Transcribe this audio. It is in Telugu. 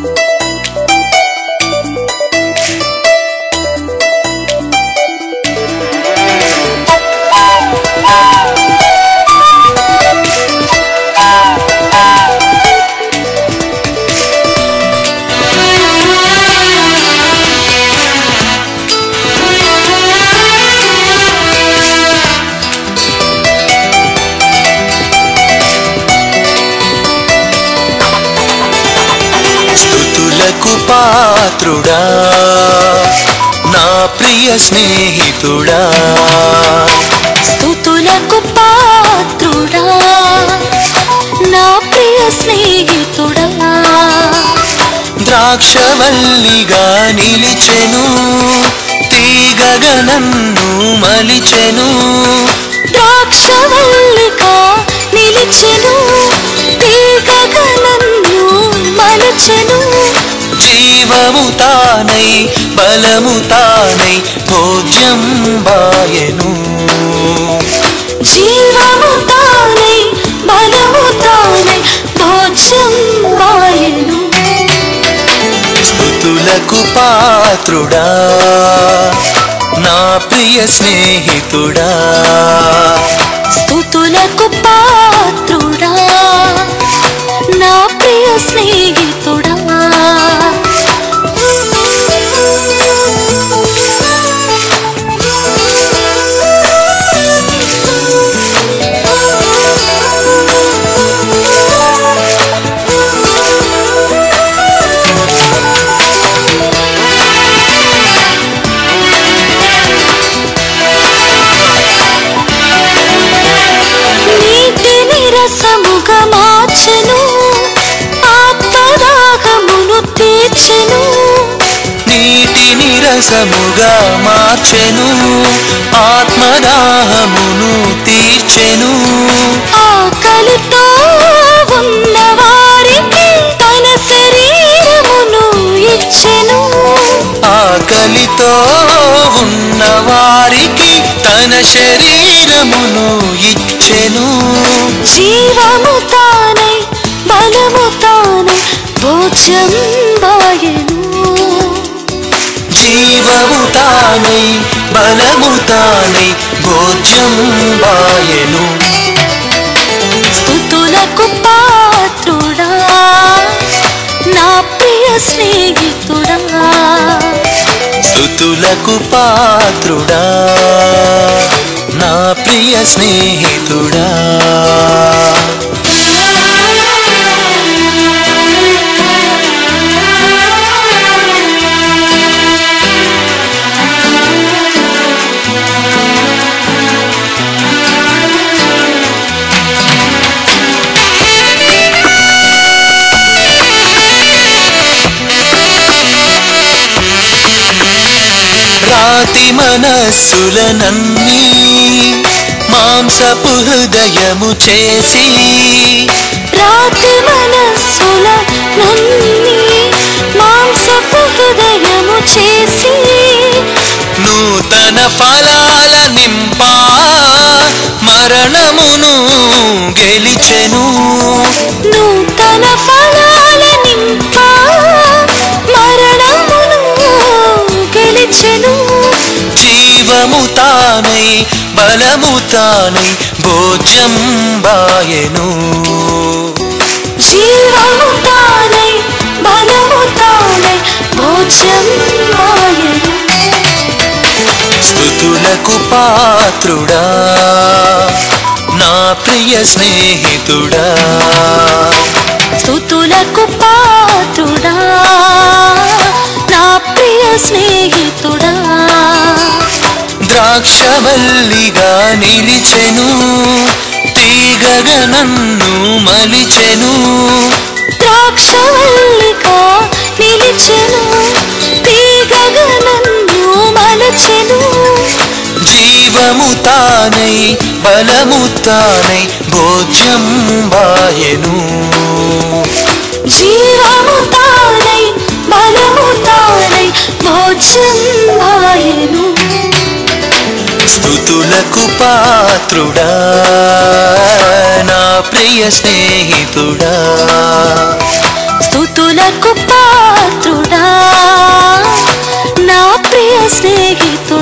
స్తుతులకు పాత్రుడా నా ప్రియ స్నేహితుడా స్తుతులకు పాత్రుడా నా ప్రియ స్నేహితుడా ద్రాక్షవల్లిగా నిలిచెను తీగగా నన్ను మలిచెను ద్రాక్షవల్లిగా నిలిచెను తీగగా నన్ను మలచెను జీవము తానై బలము తానై భోజ్యం బాయను జీవము తానై బలము తానై భోజ్యం వాయను స్తుతులకు పాత్రుడా నా ప్రియ స్నేహితుడా స్తుతులకు పాత్రుడా నా ప్రియ స్నేహితుడా నీటిని రసముగా మార్చెను ఆత్మదాహమును తీర్చెను నీటిని రసముగా మార్చెను ఆత్మదాహమును తీర్చెను ఆకలితో ఉన్న వారికి తన శరీరమును ఇచ్చెను ఆకలితో ఉన్న వారికి తన శరీరమును ఇచ్చెను జీవము తానై బలము తానై భోజం వాయను జీవము తానై బలము తానై భోజ్యం బాయను స్తుతులకు పాత్రుడా నా ప్రియ స్నేహితుడా స్థుతులకు పాత్రుడా నా ప్రియ స్నేహితుడా రాతి మనస్సులనన్నీ మాంసపు హృదయము చేసి రాతి మనస్సుల నన్ని మాంసపు హృదయము చేసి నూతన ఫలాల నింపా మరణమును గెలిచెను నూతన ఫలాల నింప మరణమును గెలిచెను జీవము తానై బలము తానై భోజ్యం బాయను జీవము తానై బలము తానై భోజ్యం వాయను స్థుతులకు పాత్రుడా నా ప్రియ స్నేహితుడా స్తుతులకు పాత్రుడా నా ప్రియ స్నేహితుడా ద్రాక్షవల్లిగా నిలిచెను తీగగా నన్ను మలిచెను ద్రాక్షవల్లిగా నిలిచెను తీగగా నన్ను మలచెను జీవము తానై బలము తానై భోజ్యం బాయను జీవము తానై బలము తానై భోజం వాయను స్థుతులకు పాత్రుడా నా ప్రియ స్నేహితుడా స్తుతులకు పా స్నేహితుడా